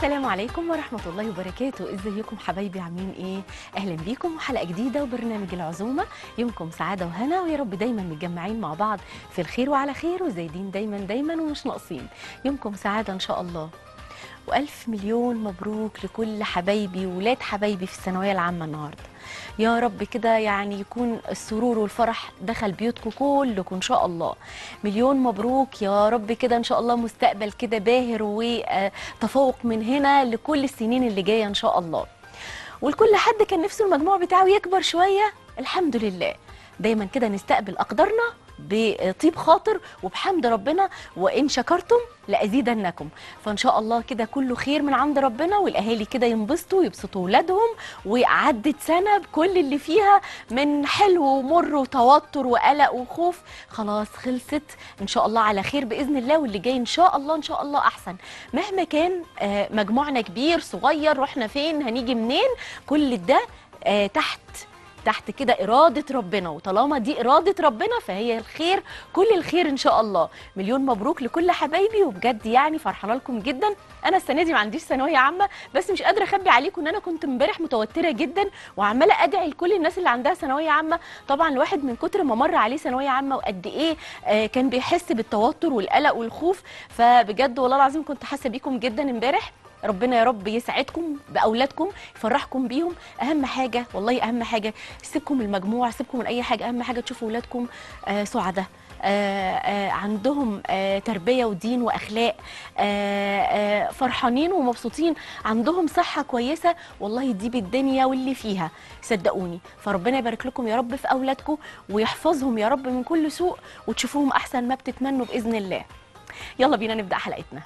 السلام عليكم ورحمة الله وبركاته ازيكم حبايبي عاملين ايه اهلا بيكم وحلقة جديدة وبرنامج العزومة يومكم سعادة وهنا ويا رب دايما متجمعين مع بعض في الخير وعلى خير وزايدين دايما دايما ومش ناقصين يومكم سعادة ان شاء الله والف مليون مبروك لكل حبايبي وولاد حبايبي في الثانويه العامه النهارده يا رب كده يعني يكون السرور والفرح دخل بيوتكم كلكم ان شاء الله مليون مبروك يا رب كده ان شاء الله مستقبل كده باهر وتفوق من هنا لكل السنين اللي جايه ان شاء الله ولكل حد كان نفسه المجموع بتاعه يكبر شويه الحمد لله دايما كده نستقبل اقدارنا بطيب خاطر وبحمد ربنا وان شكرتم لازيدنكم فان شاء الله كده كله خير من عند ربنا والاهالي كده ينبسطوا ويبسطوا اولادهم وعدت سنه بكل اللي فيها من حلو ومر وتوتر وقلق وخوف خلاص خلصت ان شاء الله على خير باذن الله واللي جاي ان شاء الله ان شاء الله احسن مهما كان آه، مجموعنا كبير صغير رحنا فين هنيجي منين كل ده آه، تحت تحت كده إرادة ربنا وطالما دي إرادة ربنا فهي الخير كل الخير إن شاء الله مليون مبروك لكل حبايبي وبجد يعني فرحانة لكم جدا أنا السنة دي ما عنديش ثانوية عامة بس مش قادرة أخبي عليكم إن أنا كنت امبارح متوترة جدا وعمالة أدعي لكل الناس اللي عندها ثانوية عامة طبعا الواحد من كتر ما مر عليه ثانوية عامة وقد إيه آه، كان بيحس بالتوتر والقلق والخوف فبجد والله العظيم كنت حاسة بيكم جدا امبارح ربنا يا رب يسعدكم باولادكم يفرحكم بيهم اهم حاجه والله اهم حاجه سيبكم من المجموع سيبكم من اي حاجه اهم حاجه تشوفوا اولادكم آه سعداء آه آه عندهم آه تربيه ودين واخلاق آه آه فرحانين ومبسوطين عندهم صحه كويسه والله دي بالدنيا واللي فيها صدقوني فربنا يبارك لكم يا رب في اولادكم ويحفظهم يا رب من كل سوء وتشوفوهم احسن ما بتتمنوا باذن الله يلا بينا نبدا حلقتنا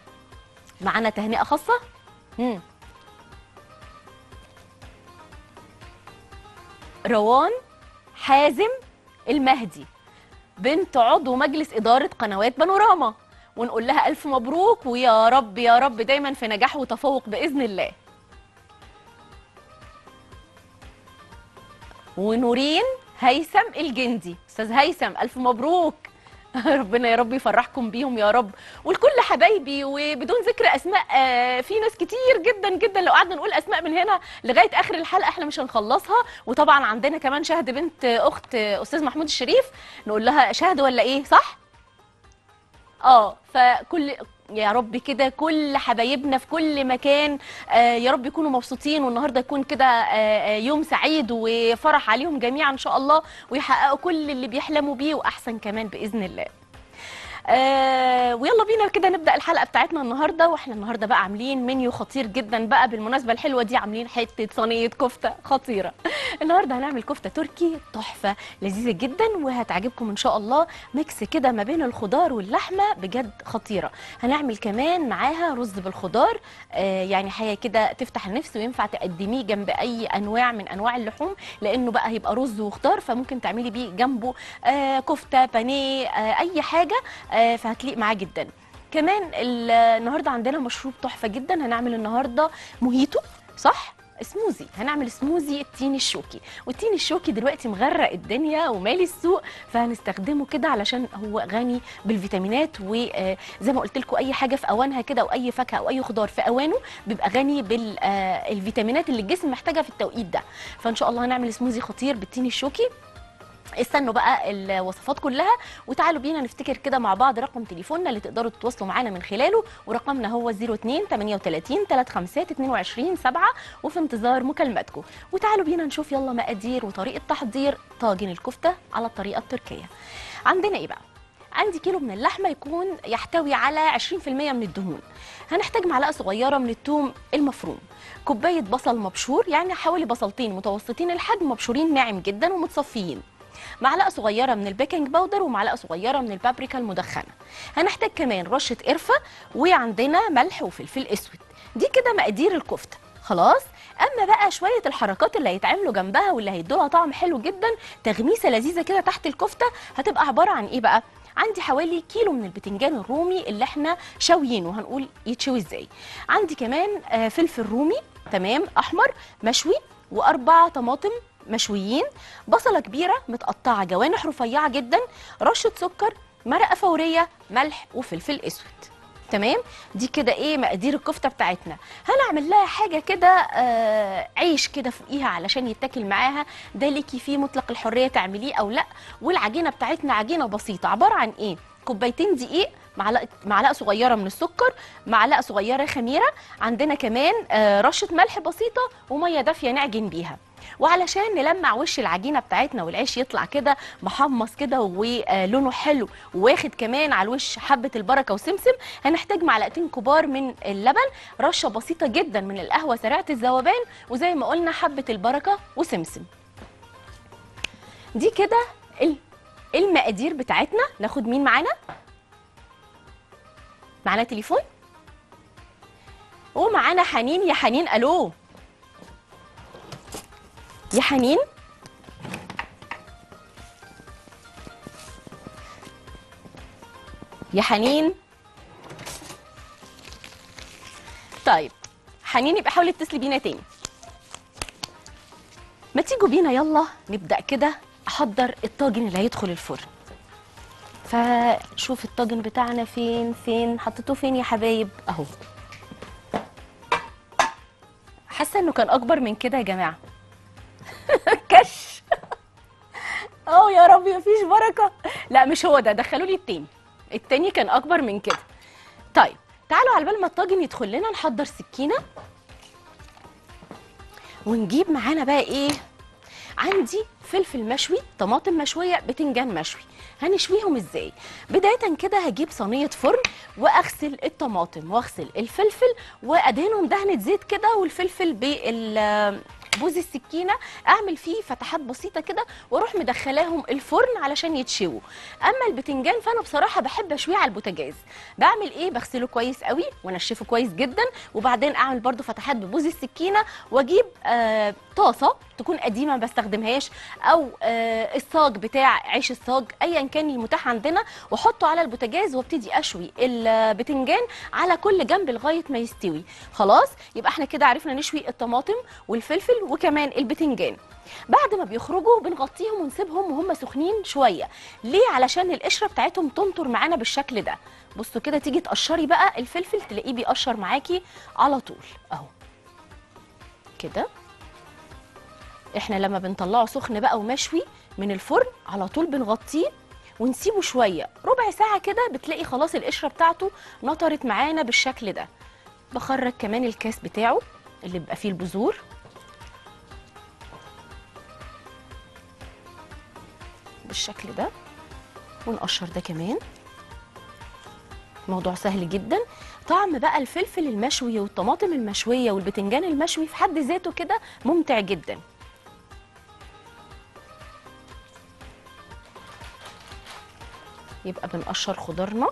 معانا تهنئه خاصه مم. روان حازم المهدي بنت عضو مجلس إدارة قنوات بانوراما ونقول لها ألف مبروك ويا رب يا رب دايما في نجاح وتفوق بإذن الله ونورين هيثم الجندي أستاذ هيثم ألف مبروك ربنا يا رب يفرحكم بيهم يا رب ولكل حبايبي وبدون ذكر اسماء آه، في ناس كتير جدا جدا لو قعدنا نقول اسماء من هنا لغايه اخر الحلقه احنا مش هنخلصها وطبعا عندنا كمان شهد بنت اخت استاذ محمود الشريف نقول لها شهد ولا ايه صح اه فكل يا رب كده كل حبايبنا في كل مكان آه يا رب يكونوا مبسوطين والنهارده يكون كده آه آه، يوم سعيد وفرح عليهم جميعا ان شاء الله ويحققوا كل اللي بيحلموا بيه واحسن كمان باذن الله آه ويلا بينا كده نبدا الحلقه بتاعتنا النهارده واحنا النهارده بقى عاملين منيو خطير جدا بقى بالمناسبه الحلوه دي عاملين حته صينيه كفته خطيره النهارده هنعمل كفته تركي تحفه لذيذه جدا وهتعجبكم ان شاء الله ميكس كده ما بين الخضار واللحمه بجد خطيره هنعمل كمان معاها رز بالخضار آه يعني حاجه كده تفتح النفس وينفع تقدميه جنب اي انواع من انواع اللحوم لانه بقى هيبقى رز وخضار فممكن تعملي بيه جنبه آه كفته بانيه آه اي حاجه آه فهتليق معاه جدا كمان ال- النهارده عندنا مشروب تحفه جدا هنعمل النهارده موهيتو صح سموزي هنعمل سموزي التين الشوكي والتين الشوكي دلوقتي مغرق الدنيا ومالي السوق فهنستخدمه كده علشان هو غني بالفيتامينات وزي ما قلت لكم اي حاجه في اوانها كده او اي فاكهه او اي خضار في اوانه بيبقى غني بالفيتامينات اللي الجسم محتاجها في التوقيت ده فان شاء الله هنعمل سموزي خطير بالتين الشوكي استنوا بقى الوصفات كلها وتعالوا بينا نفتكر كده مع بعض رقم تليفوننا اللي تقدروا تتواصلوا معانا من خلاله ورقمنا هو 02 38 35 22 7 وفي انتظار مكالماتكم وتعالوا بينا نشوف يلا مقادير وطريقه تحضير طاجن الكفته على الطريقه التركيه عندنا ايه بقى عندي كيلو من اللحمه يكون يحتوي على 20% من الدهون هنحتاج معلقه صغيره من الثوم المفروم كوبايه بصل مبشور يعني حوالي بصلتين متوسطين الحجم مبشورين ناعم جدا ومتصفيين معلقه صغيره من البيكنج باودر ومعلقه صغيره من البابريكا المدخنه هنحتاج كمان رشه قرفه وعندنا ملح وفلفل اسود دي كده مقادير الكفته خلاص اما بقى شويه الحركات اللي هيتعملوا جنبها واللي هيدولها طعم حلو جدا تغميسه لذيذه كده تحت الكفته هتبقى عباره عن ايه بقى عندي حوالي كيلو من البتنجان الرومي اللي احنا شاويينه هنقول يتشوي ازاي عندي كمان آه، فلفل رومي تمام احمر مشوي واربع طماطم مشويين بصله كبيره متقطعه جوانح رفيعه جدا رشه سكر مرقه فوريه ملح وفلفل اسود تمام دي كده ايه مقادير الكفته بتاعتنا هنعمل لها حاجه كده آه عيش كده فوقيها علشان يتاكل معاها ده ليكي فيه مطلق الحريه تعمليه او لا والعجينه بتاعتنا عجينه بسيطه عباره عن ايه كوبايتين دقيق معلقه معلقه صغيره من السكر معلقه صغيره خميره عندنا كمان آه رشه ملح بسيطه وميه دافيه نعجن بيها وعلشان نلمع وش العجينه بتاعتنا والعيش يطلع كده محمص كده ولونه حلو واخد كمان على الوش حبه البركه وسمسم هنحتاج معلقتين كبار من اللبن رشه بسيطه جدا من القهوه سريعه الذوبان وزي ما قلنا حبه البركه وسمسم دي كده ال- المقادير بتاعتنا ناخد مين معانا معانا تليفون ومعانا حنين يا حنين الو يا حنين يا حنين طيب حنين يبقى حاولي اتصلي بينا تاني ما تيجوا بينا يلا نبدأ كده احضر الطاجن اللي هيدخل الفرن فشوف الطاجن بتاعنا فين فين حطيتوه فين يا حبايب اهو حاسه انه كان اكبر من كده يا جماعه كش اه يا رب مفيش بركه لا مش هو ده دخلوا لي التاني التاني كان اكبر من كده طيب تعالوا على بال ما الطاجن يدخل لنا نحضر سكينه ونجيب معانا بقى ايه عندي فلفل مشوي طماطم مشويه بتنجان مشوي هنشويهم ازاي بدايه كده هجيب صينيه فرن واغسل الطماطم واغسل الفلفل وادهنهم دهنه زيت كده والفلفل بال بوز السكينه اعمل فيه فتحات بسيطه كده واروح مدخلاهم الفرن علشان يتشووا اما البتنجان فانا بصراحه بحب اشويه على البوتاجاز بعمل ايه بغسله كويس قوي وانشفه كويس جدا وبعدين اعمل برده فتحات ببوز السكينه واجيب آه طاسه تكون قديمه ما بستخدمهاش او آه الصاج بتاع عيش الصاج ايا كان المتاح عندنا واحطه على البوتاجاز وابتدي اشوي البتنجان على كل جنب لغايه ما يستوي خلاص يبقى احنا كده عرفنا نشوي الطماطم والفلفل وكمان البتنجان بعد ما بيخرجوا بنغطيهم ونسيبهم وهم سخنين شويه ليه علشان القشره بتاعتهم تنطر معانا بالشكل ده بصوا كده تيجي تقشري بقى الفلفل تلاقيه بيقشر معاكي على طول اهو كده احنا لما بنطلعه سخن بقى ومشوي من الفرن على طول بنغطيه ونسيبه شويه ربع ساعه كده بتلاقي خلاص القشره بتاعته نطرت معانا بالشكل ده بخرج كمان الكاس بتاعه اللي بيبقى فيه البذور بالشكل ده ونقشر ده كمان موضوع سهل جدا طعم بقى الفلفل المشوي والطماطم المشويه والبتنجان المشوي في حد ذاته كده ممتع جدا يبقى بنقشر خضارنا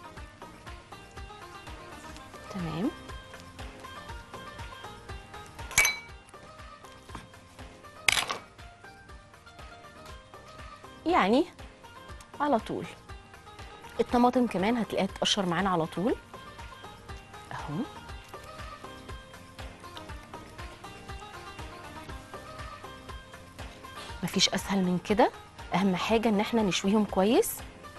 تمام يعني على طول الطماطم كمان هتلاقيها تقشر معانا على طول اهو مفيش اسهل من كده اهم حاجه ان احنا نشويهم كويس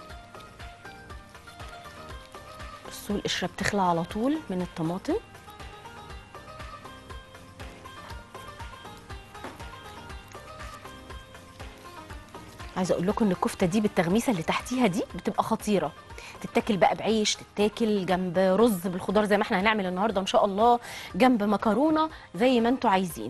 بصوا القشره بتخلع على طول من الطماطم عايزه اقول لكم ان الكفته دي بالتغميسه اللي تحتيها دي بتبقى خطيره تتاكل بقى بعيش تتاكل جنب رز بالخضار زي ما احنا هنعمل النهارده ان شاء الله جنب مكرونه زي ما انتوا عايزين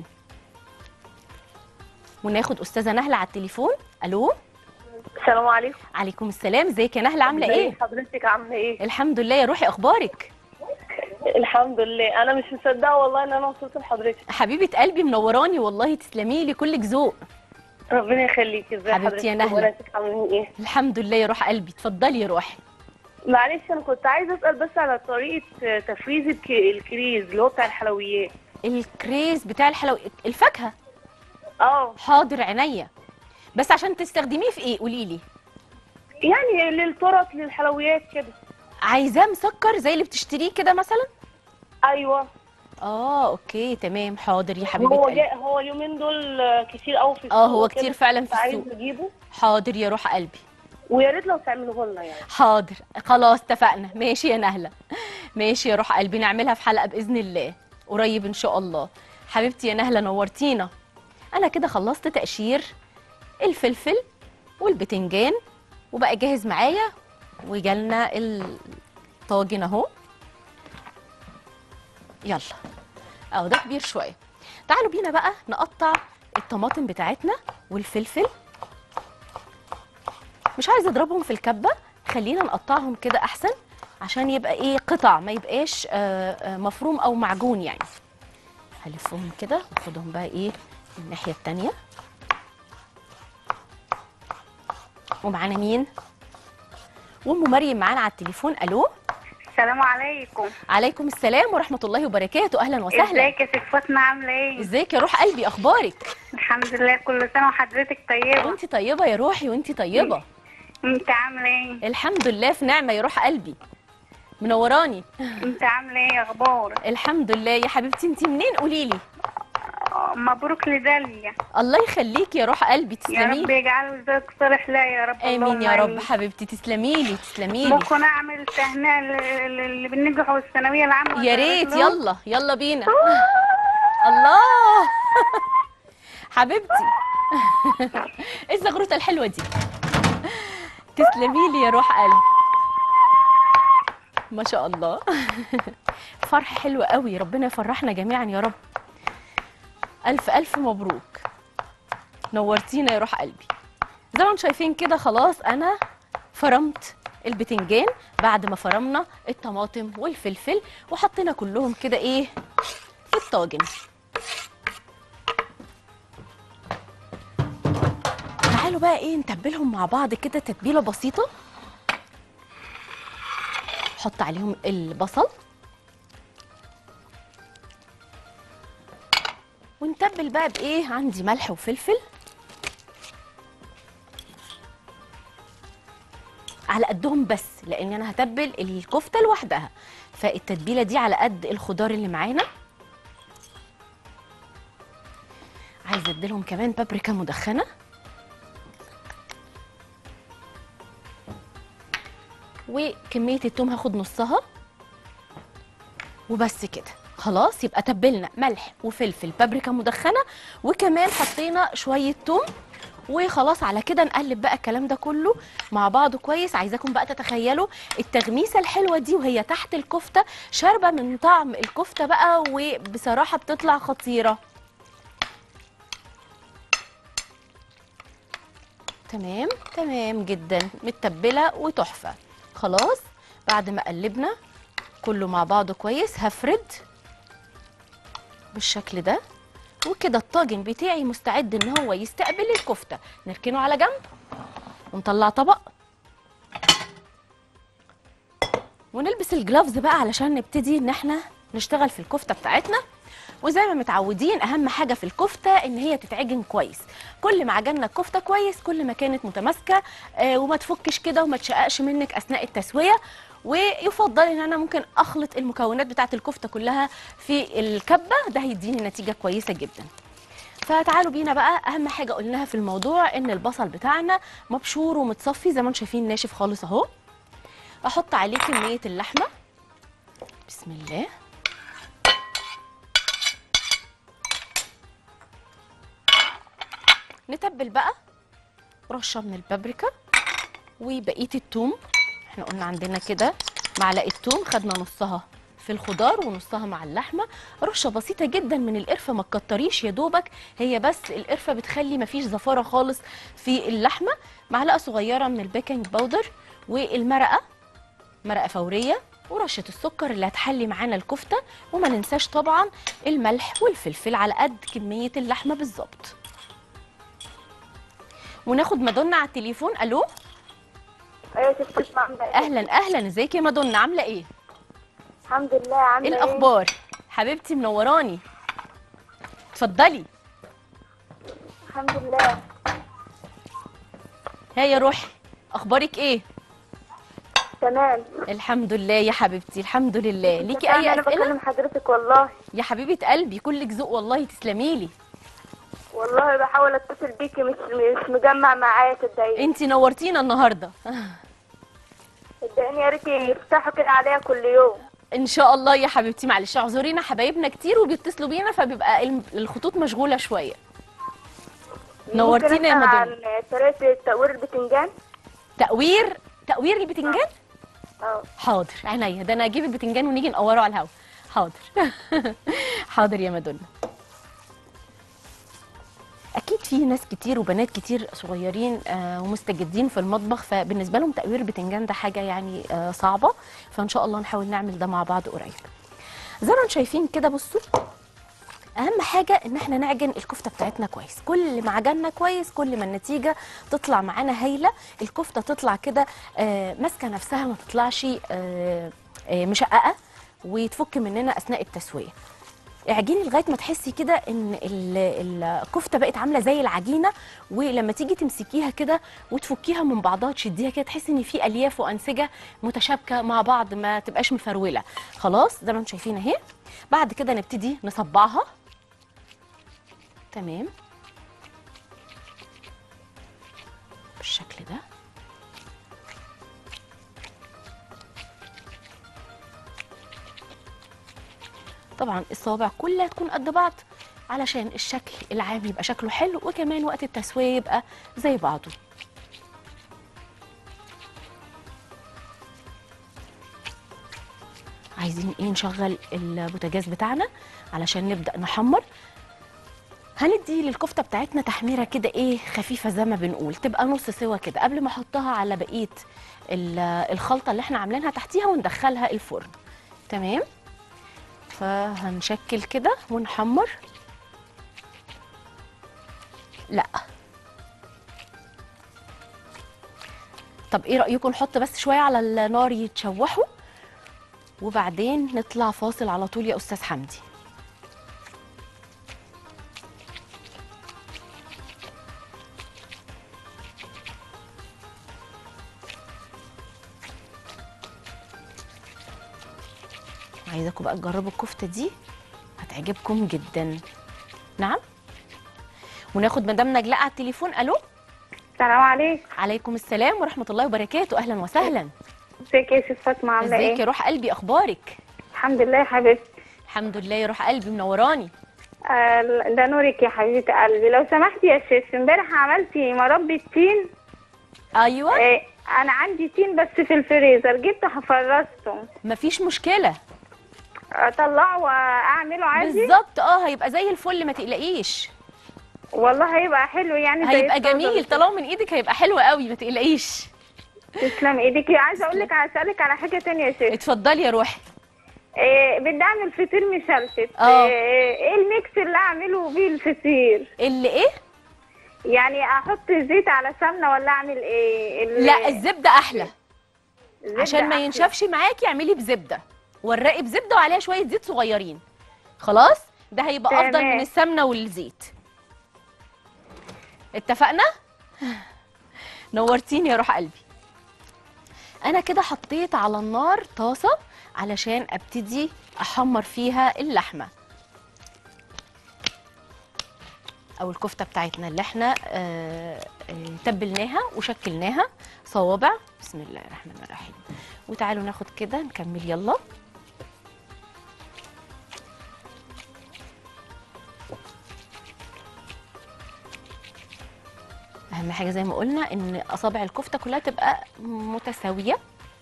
وناخد استاذه نهله على التليفون الو السلام عليكم عليكم السلام ازيك يا نهله عامله ازي ايه حضرتك عامله ايه الحمد لله يا روحي اخبارك الحمد لله انا مش مصدقه والله ان انا وصلت لحضرتك حبيبه قلبي منوراني والله تسلمي لي كلك ذوق ربنا يخليك ازي حبيبتي حضرتك يا نهلة. وولادك عاملين ايه الحمد لله يا روح قلبي اتفضلي يا روحي معلش انا كنت عايزه اسال بس على طريقه تفريز الك- الكريز اللي هو بتاع الحلويات الكريز بتاع الحلويات الفاكهه اه حاضر عينيا بس عشان تستخدميه في ايه قولي لي يعني للترط للحلويات كده عايزاه مسكر زي اللي بتشتريه كده مثلا ايوه اه اوكي تمام حاضر يا حبيبه هو قلبي جاء هو اليومين دول كتير قوي في السوق اه هو وكده، كتير فعلا في كنت عايزه السوق اجيبه حاضر يا روح قلبي ويا ريت لو تعملوه لنا يعني حاضر خلاص اتفقنا ماشي يا نهله ماشي يا روح قلبي نعملها في حلقه باذن الله قريب ان شاء الله حبيبتي يا نهله نورتينا انا كده خلصت تقشير الفلفل والبتنجان وبقى جاهز معايا وجالنا الطاجن اهو يلا اهو ده كبير شويه تعالوا بينا بقى نقطع الطماطم بتاعتنا والفلفل مش عايزه اضربهم في الكبه خلينا نقطعهم كده احسن عشان يبقى ايه قطع ما يبقاش آه، آه، مفروم او معجون يعني هلفهم كده واخدهم بقى ايه من الناحيه التانيه ومعانا مين وام مريم معانا على التليفون الو السلام عليكم عليكم السلام ورحمه الله وبركاته اهلا وسهلا ازيك يا ست فاطمه عامله ايه ازيك يا روح قلبي اخبارك الحمد لله كل سنه وحضرتك طيبه وانت طيبه يا روحي وانت طيبه انت عامله ايه الحمد لله في نعمه يا روح قلبي منوراني انت عامله ايه اخبار الحمد لله يا حبيبتي انت منين قولي لي مبروك لداليا الله يخليك يا روح قلبي يا رب تسلمي يجعله زوج صالح لا يا رب امين اللهم يا رب آمين. حبيبتي تسلمي لي تسلمي لي ممكن اعمل تهنئه لل- اللي بنجحوا الثانويه العامه يا ريت يلا يلا بينا الله حبيبتي ايه الزغروطه الحلوه دي تسلمي لي يا روح قلبي ما شاء الله فرح حلو قوي ربنا يفرحنا جميعا يا رب الف الف مبروك نورتينا يا روح قلبي زي ما انتم شايفين كده خلاص انا فرمت البتنجان بعد ما فرمنا الطماطم والفلفل وحطينا كلهم كده ايه في الطاجن تعالوا بقى ايه نتبلهم مع بعض كده تتبيله بسيطه حط عليهم البصل ونتبل بقى بايه عندي ملح وفلفل على قدهم بس لان انا هتبل الكفته لوحدها فالتتبيله دي على قد الخضار اللي معانا عايزه اديلهم كمان بابريكا مدخنه وكميه التوم هاخد نصها وبس كده خلاص يبقى تبلنا ملح وفلفل بابريكا مدخنه وكمان حطينا شويه توم وخلاص على كده نقلب بقى الكلام ده كله مع بعضه كويس عايزاكم بقى تتخيلوا التغميسه الحلوه دي وهي تحت الكفته شاربه من طعم الكفته بقى وبصراحه بتطلع خطيره تمام تمام جدا متبله وتحفه خلاص بعد ما قلبنا كله مع بعضه كويس هفرد بالشكل ده وكده الطاجن بتاعي مستعد ان هو يستقبل الكفته نركنه على جنب ونطلع طبق ونلبس الجلافز بقى علشان نبتدي ان احنا نشتغل في الكفته بتاعتنا وزي ما متعودين اهم حاجه في الكفته ان هي تتعجن كويس كل ما عجننا الكفته كويس كل ما كانت متماسكه آه وما تفكش كده وما تشققش منك اثناء التسويه ويفضل ان انا ممكن اخلط المكونات بتاعه الكفته كلها في الكبه ده هيديني نتيجه كويسه جدا فتعالوا بينا بقى اهم حاجه قلناها في الموضوع ان البصل بتاعنا مبشور ومتصفي زي ما انتم شايفين ناشف خالص اهو احط عليه كميه اللحمه بسم الله نتبل بقى رشه من البابريكا وبقيه التوم احنا قلنا عندنا كده معلقه توم خدنا نصها في الخضار ونصها مع اللحمه رشه بسيطه جدا من القرفه ما تكتريش يا دوبك هي بس القرفه بتخلي مفيش زفاره خالص في اللحمه معلقه صغيره من البيكنج باودر والمرقه مرقه فوريه ورشه السكر اللي هتحلي معانا الكفته وما ننساش طبعا الملح والفلفل على قد كميه اللحمه بالظبط وناخد مادونا على التليفون الو ايوه يا ست فاطمه عامله ايه اهلا اهلا ازيك يا مادونا عامله ايه الحمد لله عامله ايه الاخبار حبيبتي منوراني اتفضلي الحمد لله ها يا روحي اخبارك ايه تمام الحمد لله يا حبيبتي الحمد لله ليكي فعلا اي انا اسئله بكلم حضرتك والله يا حبيبه قلبي كلك ذوق والله تسلمي لي والله بحاول اتصل بيكي مش مش مجمع معايا صدقيني انت نورتينا النهارده صدقيني يا ريت يفتحوا كده عليا كل يوم ان شاء الله يا حبيبتي معلش اعذرينا حبايبنا كتير وبيتصلوا بينا فبيبقى الم- الخطوط مشغوله شويه نورتينا يا ممكن أسأل مدام عن طريقة تقوير البتنجان تقوير تقوير البتنجان اه حاضر عينيا ده انا اجيب البتنجان ونيجي نقوره على الهوا حاضر حاضر يا مدن اكيد في ناس كتير وبنات كتير صغيرين آه، ومستجدين في المطبخ فبالنسبه لهم تقوير البتنجان ده حاجه يعني آه، صعبه فان شاء الله نحاول نعمل ده مع بعض قريب زي ما انتم شايفين كده بصوا اهم حاجه ان احنا نعجن الكفته بتاعتنا كويس كل ما عجنا كويس كل ما النتيجه تطلع معانا هايله الكفته تطلع كده آه، ماسكه نفسها ما تطلعش آه، آه، مشققه وتفك مننا اثناء التسويه اعجني لغايه ما تحسي كده ان ال- الكفته بقت عامله زي العجينه ولما تيجي تمسكيها كده وتفكيها من بعضها تشديها كده تحسي ان في الياف وانسجه متشابكه مع بعض ما تبقاش مفروله خلاص زي ما انتم شايفين اهي بعد كده نبتدي نصبعها تمام بالشكل ده طبعا الصوابع كلها تكون قد بعض علشان الشكل العام يبقى شكله حلو وكمان وقت التسويه يبقى زي بعضه عايزين ايه نشغل البوتاجاز بتاعنا علشان نبدا نحمر هندي للكفته بتاعتنا تحميره كده ايه خفيفه زي ما بنقول تبقى نص سوا كده قبل ما احطها على بقيه ال- الخلطه اللي احنا عاملينها تحتيها وندخلها الفرن تمام فهنشكل كده ونحمر لا طب ايه رايكم نحط بس شويه على النار يتشوحوا وبعدين نطلع فاصل على طول يا استاذ حمدي عايزاكم بقى تجربوا الكفته دي هتعجبكم جدا نعم وناخد مدام نجلاء على التليفون الو السلام عليكم عليكم السلام ورحمه الله وبركاته اهلا وسهلا ازيك يا ست فاطمه عامله ازيك ايه يا روح قلبي اخبارك الحمد لله يا حبيبتي الحمد لله يا روح قلبي منوراني آه، ده نورك يا حبيبه قلبي لو سمحتي يا شيف امبارح عملتي مربى تين ايوه آه، انا عندي تين بس في الفريزر جبت فرزته مفيش مشكله اطلعه واعمله عادي بالظبط اه هيبقى زي الفل ما تقلقيش والله هيبقى حلو يعني زي هيبقى الصودا جميل كده. طالما من ايدك هيبقى حلو قوي ما تقلقيش تسلم ايدك عايزه اقول لك اسالك على حاجه تانية يا شيف اتفضلي يا روحي إيه بدي اعمل فطير مشلتت اه. إيه ايه الميكس اللي اعمله بيه الفطير اللي ايه يعني احط زيت على سمنه ولا اعمل ايه ال- لا الزبده احلى الزبدة عشان ما أحلى. ينشفش معاكي اعملي بزبده ورقي بزبده وعليها شويه زيت صغيرين خلاص ده هيبقى افضل تمام. من السمنه والزيت اتفقنا نورتيني يا روح قلبي انا كده حطيت على النار طاسه علشان ابتدي احمر فيها اللحمه او الكفته بتاعتنا اللي احنا آه، آه، تبلناها وشكلناها صوابع بسم الله الرحمن الرحيم وتعالوا ناخد كده نكمل يلا اهم حاجه زي ما قلنا ان اصابع الكفته كلها تبقى متساويه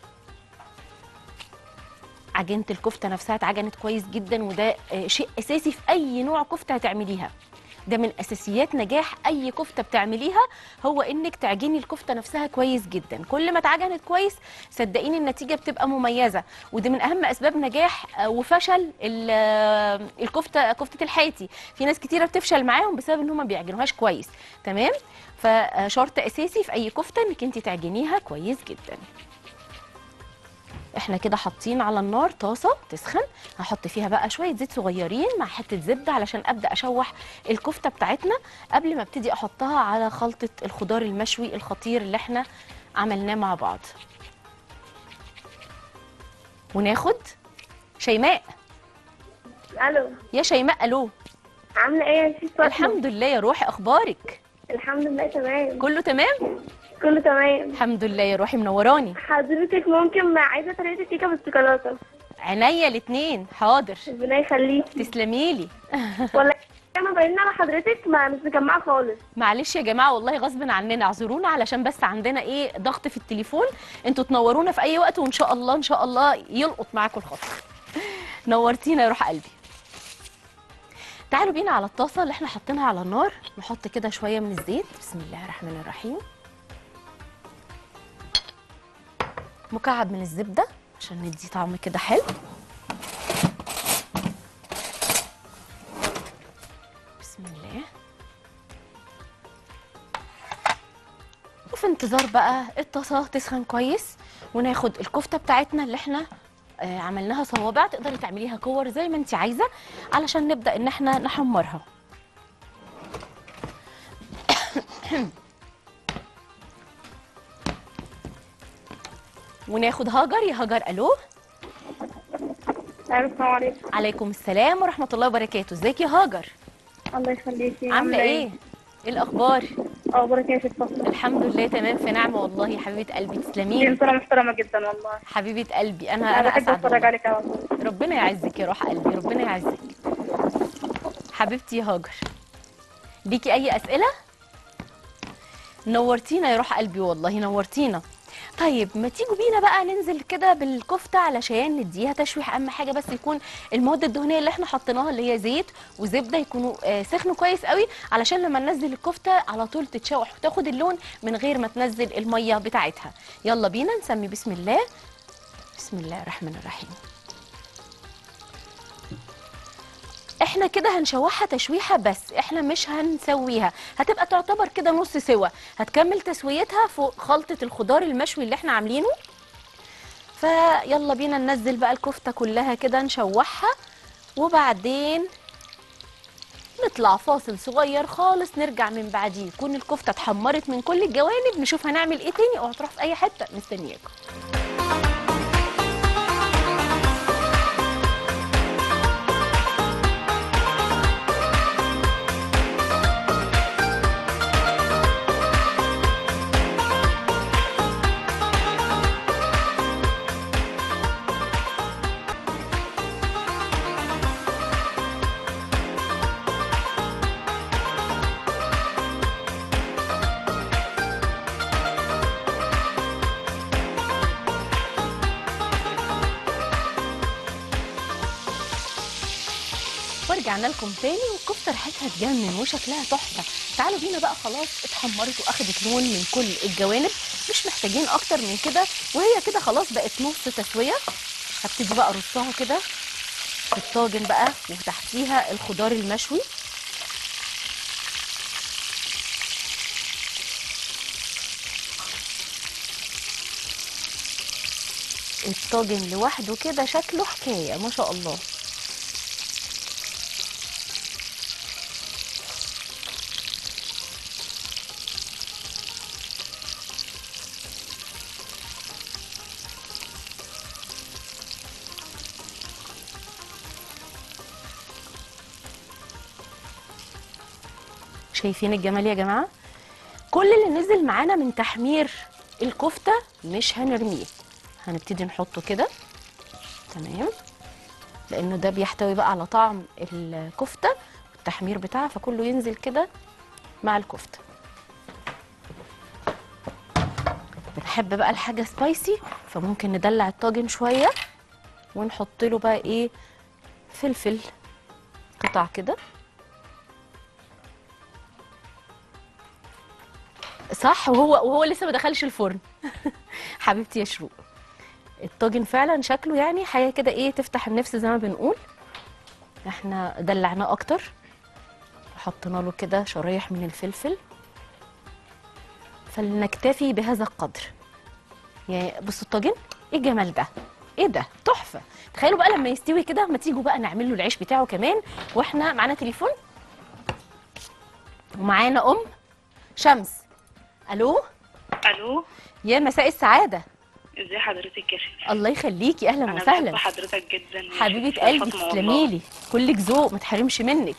عجينه الكفته نفسها اتعجنت كويس جدا وده آه، شيء اساسي في اي نوع كفته هتعمليها ده من اساسيات نجاح اي كفته بتعمليها هو انك تعجني الكفته نفسها كويس جدا كل ما اتعجنت كويس صدقيني النتيجه بتبقى مميزه ودي من اهم اسباب نجاح آه، وفشل ال- آه، الكفته كفته الحياتي في ناس كتيره بتفشل معاهم بسبب ان هم ما بيعجنوهاش كويس تمام فشرط اساسي في اي كفته انك انت تعجنيها كويس جدا احنا كده حاطين على النار طاسه تسخن هحط فيها بقى شويه زيت صغيرين مع حته زبده علشان ابدا اشوح الكفته بتاعتنا قبل ما ابتدي احطها على خلطه الخضار المشوي الخطير اللي احنا عملناه مع بعض وناخد شيماء الو يا شيماء الو عاملة ايه يا شيخ فاطمة؟ الحمد لله يا روحي اخبارك الحمد لله تمام كله تمام كله تمام الحمد لله يا روحي منوراني حضرتك ممكن عايزة طريقة الكيكة بالشوكولاتة عينيا الاتنين حاضر ربنا يخليك تسلميلي ولا انا باينين على حضرتك ما مش مجمعة خالص معلش يا جماعه والله غصب عننا اعذرونا علشان بس عندنا ايه ضغط في التليفون انتوا تنورونا في اي وقت وان شاء الله ان شاء الله يلقط معاكم الخط نورتينا يا روح قلبي تعالوا بينا على الطاسه اللي احنا حاطينها على النار نحط كده شويه من الزيت بسم الله الرحمن الرحيم مكعب من الزبده عشان ندي طعم كده حلو بسم الله وفي انتظار بقى الطاسه تسخن كويس وناخد الكفته بتاعتنا اللي احنا آه، عملناها صوابع تقدري تعمليها كور زي ما انت عايزه علشان نبدا ان احنا نحمرها وناخد هاجر يا هاجر الو السلام عليكم عليكم السلام ورحمه الله وبركاته ازيك يا هاجر الله يخليكي عامله ايه ايه الاخبار اخبارك ايه يا شيخ فاطمة؟ الحمد لله تمام في نعمه والله يا حبيبه قلبي تسلمي لي انسانة محترمة جدا والله حبيبه قلبي انا انا انا بحب اسعد اتفرج والله. عليك على طول ربنا يعزك يا روح قلبي ربنا يعزك حبيبتي يا هاجر ليكي اي اسئله نورتينا يا روح قلبي والله نورتينا طيب ما تيجوا بينا بقى ننزل كده بالكفته علشان نديها تشويح اهم حاجه بس يكون المواد الدهنيه اللي احنا حطيناها اللي هي زيت وزبده يكونوا آه، سخنوا كويس قوي علشان لما ننزل الكفته على طول تتشوح وتاخد اللون من غير ما تنزل الميه بتاعتها يلا بينا نسمي بسم الله بسم الله الرحمن الرحيم احنا كده هنشوحها تشويحه بس احنا مش هنسويها هتبقى تعتبر كده نص سوا هتكمل تسويتها فوق خلطه الخضار المشوي اللي احنا عاملينه فيلا بينا ننزل بقى الكفته كلها كده نشوحها وبعدين نطلع فاصل صغير خالص نرجع من بعديه يكون الكفته اتحمرت من كل الجوانب نشوف هنعمل ايه تاني او هتروح في اي حته مستنياكم ورجعنا لكم تاني والكفته ريحتها تجنن وشكلها تحفه تعالوا بينا بقى خلاص اتحمرت واخدت لون من كل الجوانب مش محتاجين اكتر من كده وهي كده خلاص بقت نص تسويه هبتدي بقى ارصها كده في الطاجن بقى وتحتيها الخضار المشوي الطاجن لوحده كده شكله حكايه ما شاء الله شايفين الجمال يا جماعه كل اللي نزل معانا من تحمير الكفته مش هنرميه هنبتدي نحطه كده تمام لانه ده بيحتوي بقى على طعم الكفته والتحمير بتاعها فكله ينزل كده مع الكفته بنحب بقى الحاجه سبايسي فممكن ندلع الطاجن شويه ونحط له بقى ايه فلفل قطع كده صح وهو وهو لسه ما دخلش الفرن حبيبتي يا شروق الطاجن فعلا شكله يعني حاجه كده ايه تفتح النفس زي ما بنقول احنا دلعناه اكتر حطينا له كده شرايح من الفلفل فلنكتفي بهذا القدر يعني بصوا الطاجن ايه الجمال ده ايه ده تحفه تخيلوا بقى لما يستوي كده ما تيجوا بقى نعمل له العيش بتاعه كمان واحنا معانا تليفون ومعانا ام شمس الو الو يا مساء السعاده ازي حضرتك يا شيخ الله يخليكي اهلا انا وسهلا بحب حضرتك جدا يا حبيبه شيخ قلبي فاطمة والله. تسلمي لي كلك ذوق ما تحرمش منك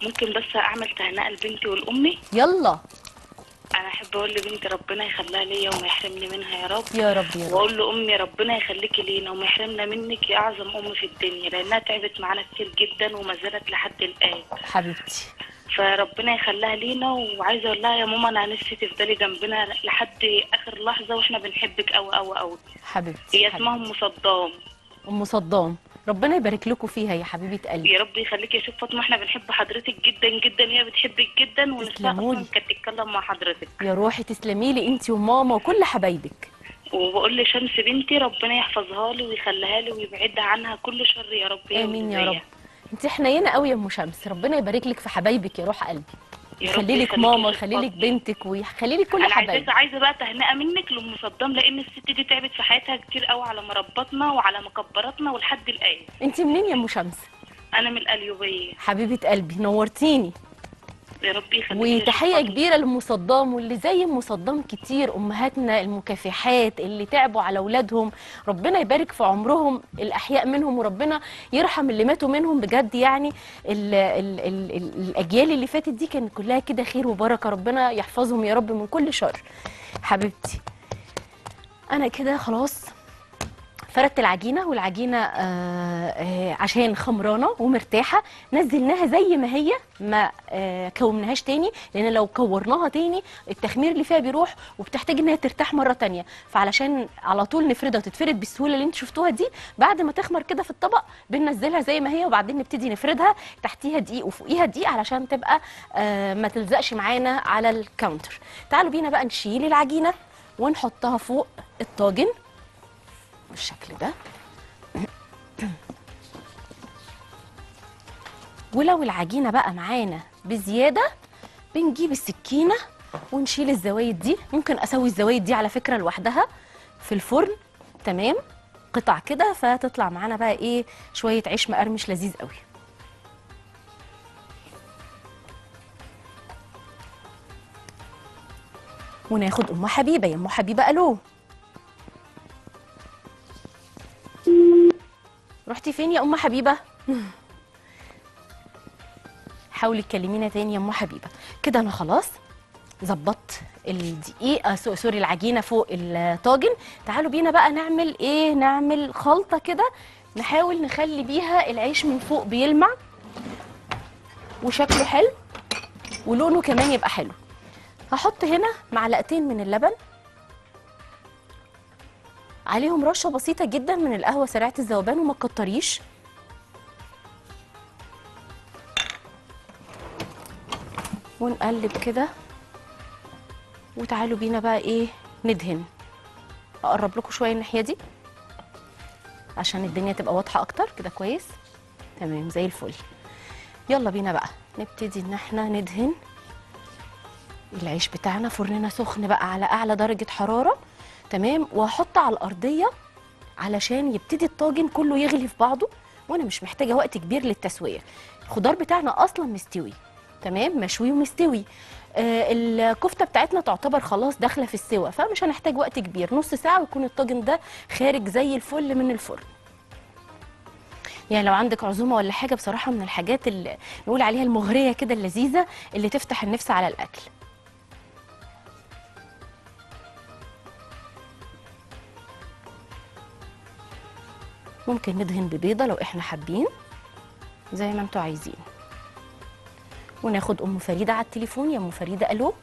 ممكن بس اعمل تهنئه لبنتي ولامي يلا انا احب اقول لبنتي ربنا يخليها ليا وما يحرمني منها يا رب يا رب يا رب واقول لامي ربنا يخليكي لينا وما يحرمنا منك يا اعظم ام في الدنيا لانها تعبت معانا كتير جدا وما زالت لحد الان حبيبتي فربنا يخليها لينا وعايزه اقول لها يا ماما انا نفسي تفضلي جنبنا لحد اخر لحظه واحنا بنحبك قوي قوي قوي حبيبتي هي اسمها ام صدام ام صدام ربنا يبارك لكم فيها يا حبيبه قلبي يا رب يخليك يا شيخ فاطمه احنا بنحب حضرتك جدا جدا هي بتحبك جدا ونفسها تسلمولي. اصلا كانت تتكلم مع حضرتك يا روحي تسلمي لي انت وماما وكل حبايبك وبقول لشمس بنتي ربنا يحفظها لي ويخليها لي ويبعدها عنها كل شر يا رب هي امين يا رب وذرية. انت حنينه قوي يا ام شمس ربنا يبارك لك في حبايبك يا روح قلبي يا رب يخلي لك يخليكي ماما يا ويخلي لك شيخ فاطمة. بنتك ويخلي لك كل انا عايزه حبايبك عايزه بقى تهنئه منك لام صدام لان الست دي تعبت في حياتها كتير قوي على مربطنا وعلى مكبراتنا ولحد الان انت منين يا ام شمس انا من القليوبيه حبيبه قلبي نورتيني يا رب يخليك يا شيخ وتحيه فاطمة. كبيره لام صدام واللي زي ام صدام كتير امهاتنا المكافحات اللي تعبوا على اولادهم ربنا يبارك في عمرهم الاحياء منهم وربنا يرحم اللي ماتوا منهم بجد يعني ال ال ال ال الاجيال اللي فاتت دي كانت كلها كده خير وبركه ربنا يحفظهم يا رب من كل شر حبيبتي انا كده خلاص فردت العجينه والعجينه آه آه عشان خمرانه ومرتاحه نزلناها زي ما هي ما آه كومناهاش تاني لان لو كورناها تاني التخمير اللي فيها بيروح وبتحتاج انها ترتاح مره تانية فعلشان على طول نفردها وتتفرد بالسهوله اللي انتوا شفتوها دي بعد ما تخمر كده في الطبق بننزلها زي ما هي وبعدين نبتدي نفردها تحتيها دقيق وفوقيها دقيق علشان تبقى آه ما تلزقش معانا على الكاونتر تعالوا بينا بقى نشيل العجينه ونحطها فوق الطاجن بالشكل ده ولو العجينه بقى معانا بزياده بنجيب السكينه ونشيل الزوايد دي ممكن اسوي الزوايد دي على فكره لوحدها في الفرن تمام قطع كده فتطلع معانا بقى ايه شويه عيش مقرمش لذيذ قوي وناخد ام حبيبه يا ام حبيبه الو رحتي فين يا ام حبيبه حاولي تكلمينا تاني يا ام حبيبه كده انا خلاص ظبطت الدقيق آه سو- سوري العجينه فوق الطاجن تعالوا بينا بقى نعمل ايه نعمل خلطه كده نحاول نخلي بيها العيش من فوق بيلمع وشكله حلو ولونه كمان يبقى حلو هحط هنا معلقتين من اللبن عليهم رشه بسيطه جدا من القهوه سريعه الذوبان وما تكتريش ونقلب كده وتعالوا بينا بقى ايه ندهن اقرب لكم شويه الناحيه دي عشان الدنيا تبقى واضحه اكتر كده كويس تمام زي الفل يلا بينا بقى نبتدي ان احنا ندهن العيش بتاعنا فرننا سخن بقى على اعلى درجه حراره تمام وهحط على الارضيه علشان يبتدي الطاجن كله يغلي في بعضه وانا مش محتاجه وقت كبير للتسويه الخضار بتاعنا اصلا مستوي تمام مشوي ومستوي آه الكفته بتاعتنا تعتبر خلاص داخله في السوا فمش هنحتاج وقت كبير نص ساعه ويكون الطاجن ده خارج زي الفل من الفرن يعني لو عندك عزومه ولا حاجه بصراحه من الحاجات اللي نقول عليها المغريه كده اللذيذه اللي تفتح النفس على الاكل ممكن ندهن ببيضه لو احنا حابين زي ما انتوا عايزين وناخد ام فريده على التليفون يا ام فريده الو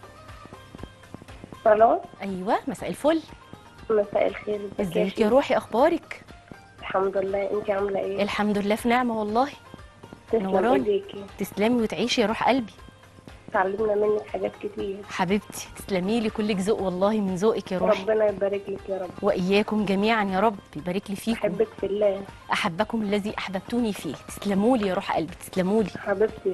خلاص ايوه مساء الفل مساء الخير ازيك يا روحي اخبارك الحمد لله انت عامله ايه الحمد لله في نعمه والله تسلم نوراني. ايديكي تسلمي وتعيشي يا روح قلبي اتعلمنا منك حاجات كتير حبيبتي تسلمي لي كلك ذوق والله من ذوقك يا روحي ربنا يبارك لك يا رب واياكم جميعا يا رب يبارك لي فيكم بحبك في الله احبكم الذي احببتوني فيه تسلموا لي يا روح قلبي تسلموا لي حبيبتي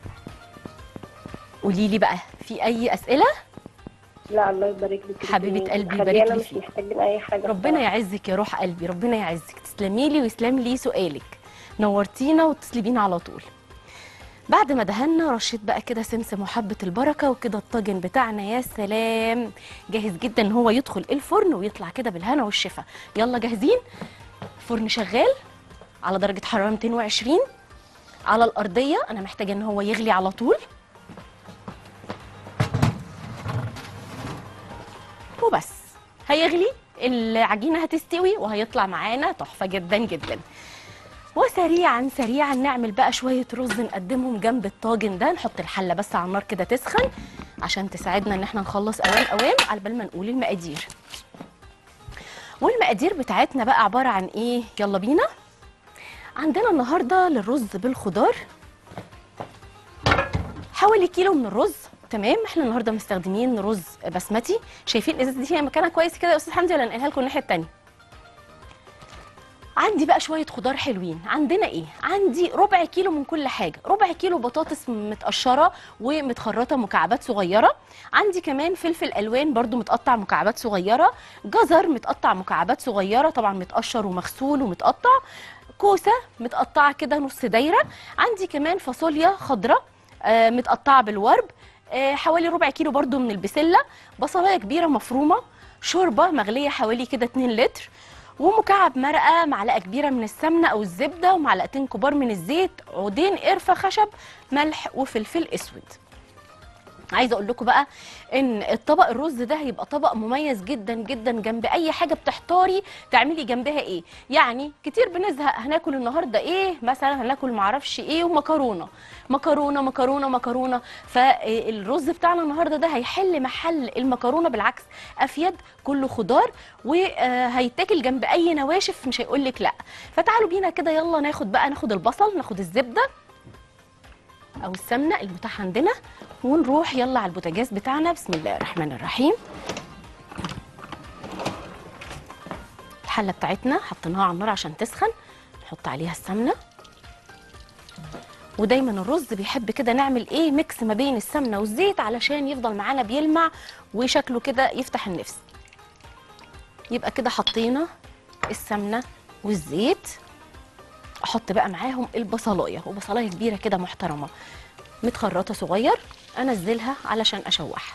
قولي لي بقى في اي اسئله لا الله يبارك لك حبيبة انتي قلبي، خلينا يبارك لي مش فيك. محتاجين اي حاجه ربنا بصراحة. يعزك يا روح قلبي ربنا يعزك تسلمي لي ويسلم لي سؤالك نورتينا واتصلي بينا على طول بعد ما دهنا رشيت بقى كده سمسم وحبه البركه وكده الطاجن بتاعنا يا سلام جاهز جدا ان هو يدخل الفرن ويطلع كده بالهنا والشفا يلا جاهزين فرن شغال على درجه حراره 220 على الارضيه انا محتاجه ان هو يغلي على طول وبس هيغلي العجينه هتستوي وهيطلع معانا تحفه جدا جدا وسريعا سريعا نعمل بقى شويه رز نقدمهم جنب الطاجن ده نحط الحله بس على النار كده تسخن عشان تساعدنا ان احنا نخلص اوان اوان على بال ما نقول المقادير والمقادير بتاعتنا بقى عباره عن ايه يلا بينا عندنا النهارده للرز بالخضار حوالي كيلو من الرز تمام احنا النهارده مستخدمين رز بسمتي شايفين الازازه دي فيها مكانها كويس كده يا استاذ حمدي ولا نقلها لكم الناحيه التانيه عندي بقى شويه خضار حلوين عندنا ايه عندي ربع كيلو من كل حاجه ربع كيلو بطاطس متقشره ومتخرطه مكعبات صغيره عندي كمان فلفل الوان برضو متقطع مكعبات صغيره جزر متقطع مكعبات صغيره طبعا متقشر ومغسول ومتقطع كوسه متقطعه كده نص دايره عندي كمان فاصوليا خضراء آه، متقطعه بالورب آه، حوالي ربع كيلو برضو من البسله بصلايه كبيره مفرومه شوربه مغليه حوالي كده 2 لتر ومكعب مرقه معلقه كبيره من السمنه او الزبده ومعلقتين كبار من الزيت عودين قرفه خشب ملح وفلفل اسود عايزه اقول لكم بقى ان الطبق الرز ده هيبقى طبق مميز جدا جدا جنب اي حاجه بتحتاري تعملي جنبها ايه يعني كتير بنزهق هناكل النهارده ايه مثلا هناكل معرفش ايه ومكرونه مكرونه مكرونه مكرونه فالرز بتاعنا النهارده ده هيحل محل المكرونه بالعكس افيد كله خضار وهيتاكل جنب اي نواشف مش هيقول لك لا فتعالوا بينا كده يلا ناخد بقى ناخد البصل ناخد الزبده او السمنه المتاح عندنا ونروح يلا على البوتاجاز بتاعنا بسم الله الرحمن الرحيم الحله بتاعتنا حطيناها على النار عشان تسخن نحط عليها السمنه ودايما الرز بيحب كده نعمل ايه ميكس ما بين السمنه والزيت علشان يفضل معانا بيلمع وشكله كده يفتح النفس يبقى كده حطينا السمنه والزيت احط بقى معاهم البصلايه وبصلايه كبيره كده محترمه متخرطه صغير انزلها علشان اشوحها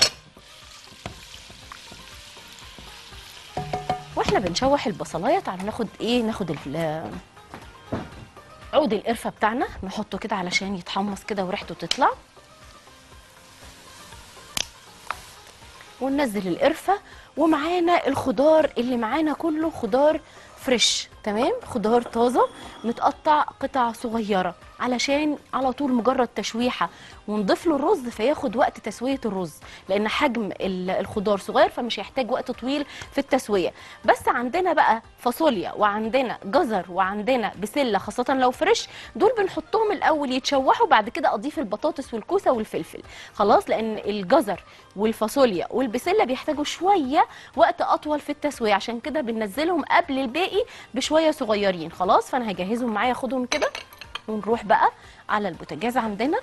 واحنا بنشوح البصلايه تعالوا ناخد ايه ناخد ال- عود القرفه بتاعنا نحطه كده علشان يتحمص كده وريحته تطلع وننزل القرفه ومعانا الخضار اللي معانا كله خضار فريش تمام خضار طازه متقطع قطع صغيره علشان على طول مجرد تشويحه ونضيف له الرز فياخد وقت تسويه الرز لان حجم ال- الخضار صغير فمش هيحتاج وقت طويل في التسويه بس عندنا بقى فاصوليا وعندنا جزر وعندنا بسله خاصه لو فريش دول بنحطهم الاول يتشوحوا بعد كده اضيف البطاطس والكوسه والفلفل خلاص لان الجزر والفاصوليا والبسله بيحتاجوا شويه وقت اطول في التسويه عشان كده بننزلهم قبل الباقي بشويه صغيرين خلاص فانا هجهزهم معايا اخدهم كده ونروح بقى على البوتاجاز عندنا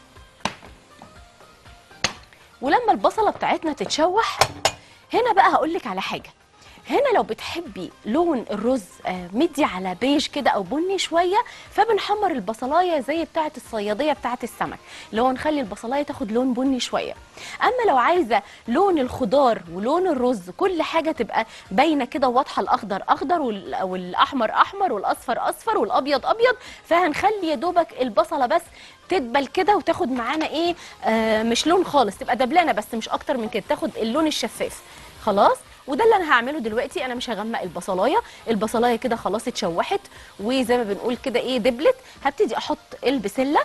ولما البصله بتاعتنا تتشوح هنا بقى هقول لك على حاجه هنا لو بتحبي لون الرز آه، مدي على بيج كده او بني شويه فبنحمر البصلايه زي بتاعه الصياديه بتاعه السمك اللي هو نخلي البصلايه تاخد لون بني شويه اما لو عايزه لون الخضار ولون الرز كل حاجه تبقى باينه كده واضحه الاخضر اخضر وال- والاحمر احمر والاصفر اصفر والابيض ابيض فهنخلي يا دوبك البصله بس تدبل كده وتاخد معانا ايه آه مش لون خالص تبقى دبلانه بس مش اكتر من كده تاخد اللون الشفاف خلاص وده اللي انا هعمله دلوقتي انا مش هغمق البصلايه البصلايه كده خلاص اتشوحت وزي ما بنقول كده ايه دبلت هبتدي احط البسله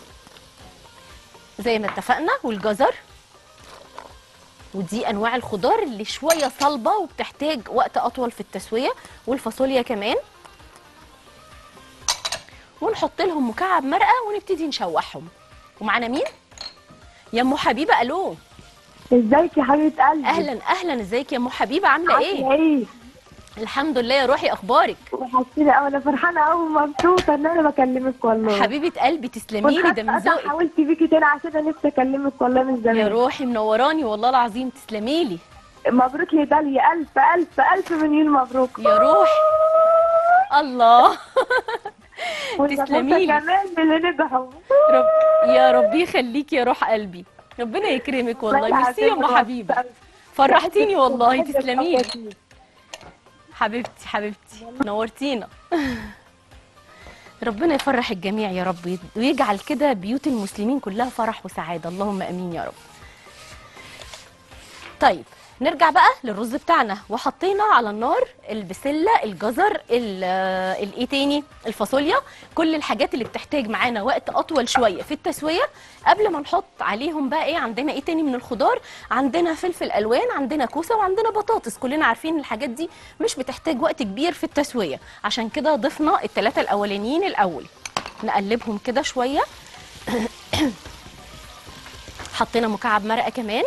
زي ما اتفقنا والجزر ودي انواع الخضار اللي شويه صلبه وبتحتاج وقت اطول في التسويه والفاصوليا كمان ونحط لهم مكعب مرقه ونبتدي نشوحهم ومعانا مين يا ام حبيبه الو ازيك يا حبيبه قلبي اهلا اهلا ازيك يا ام حبيبه عامله ايه عامله ايه الحمد لله يا روحي اخبارك وحشتيني قوي انا فرحانه قوي ومبسوطه ان انا بكلمك والله حبيبه قلبي تسلمي لي ده من والخط قطع، ذوقك حاولت بيكي تاني عشان انا نفسي اكلمك والله من يا زمان روحي منوراني والله العظيم تسلمي لي مبروك يا داليا الف الف الف مليون مبروك يا روح الله والنبوسة تسلمي لي. كمان من اللي نجحوا رب يا ربي يخليك يا روح قلبي ربنا يكرمك والله ميرسي يا ام حبيبه فرحتيني والله تسلمي لي حبيبتي حبيبتي نورتينا ربنا يفرح الجميع يا رب ويجعل كده بيوت المسلمين كلها فرح وسعاده اللهم امين يا رب طيب نرجع بقى للرز بتاعنا وحطينا على النار البسله الجزر ال- آه، الايه تاني الفاصوليا كل الحاجات اللي بتحتاج معانا وقت اطول شويه في التسويه قبل ما نحط عليهم بقى ايه عندنا ايه تاني من الخضار عندنا فلفل الوان عندنا كوسه وعندنا بطاطس كلنا عارفين الحاجات دي مش بتحتاج وقت كبير في التسويه عشان كده ضفنا الثلاثه الاولانيين الاول نقلبهم كده شويه حطينا مكعب مرقه كمان